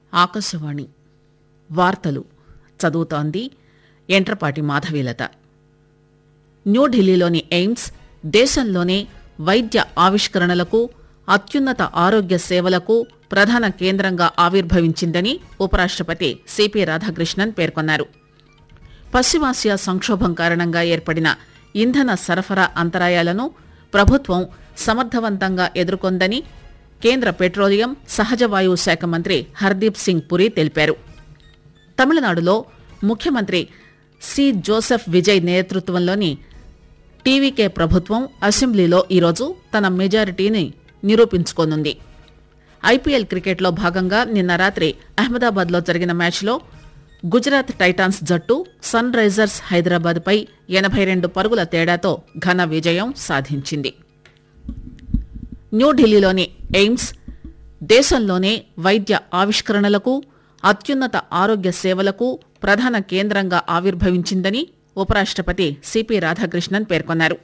ఆకాశవాణి వార్తలు చదువుతోంది ఎంట్రపాటి మాధవీలత న్యూఢిల్లీలోని ఎయిమ్స్ దేశంలోనే వైద్య ఆవిష్కరణలకు అత్యున్నత ఆరోగ్య సేవలకు ప్రధాన కేంద్రంగా ఆవిర్భవించిందని ఉపరాష్టపతి సిపి రాధాకృష్ణన్ పేర్కొన్నారు పశ్చిమాసియా సంక్షోభం కారణంగా ఏర్పడిన ఇంధన సరఫరా అంతరాయాలను ప్రభుత్వం సమర్థవంతంగా ఎదుర్కొందని కేంద్ర పెట్రోలియం సహజ వాయువు శాఖ మంత్రి హర్దీప్ సింగ్ పురి తెలిపారు తమిళనాడులో ముఖ్యమంత్రి సి జోసెఫ్ విజయ్ నేతృత్వంలోని టీవీకే ప్రభుత్వం అసెంబ్లీలో ఈరోజు తన మెజారిటీని నిరూపించుకోనుంది ఐపీఎల్ క్రికెట్లో భాగంగా నిన్న రాత్రి అహ్మదాబాద్లో జరిగిన మ్యాచ్లో గుజరాత్ టైటాన్స్ జట్టు సన్ రైజర్స్ హైదరాబాద్ పై ఎనభై రెండు పరుగుల తేడాతో ఘన విజయం సాధించింది న్యూఢిల్లీలోని ఎయిమ్స్ దేశంలోనే వైద్య ఆవిష్కరణలకు అత్యున్నత ఆరోగ్య సేవలకు ప్రధాన కేంద్రంగా ఆవిర్భవించిందని ఉపరాష్టపతి సిపి రాధాకృష్ణన్ పేర్కొన్నారు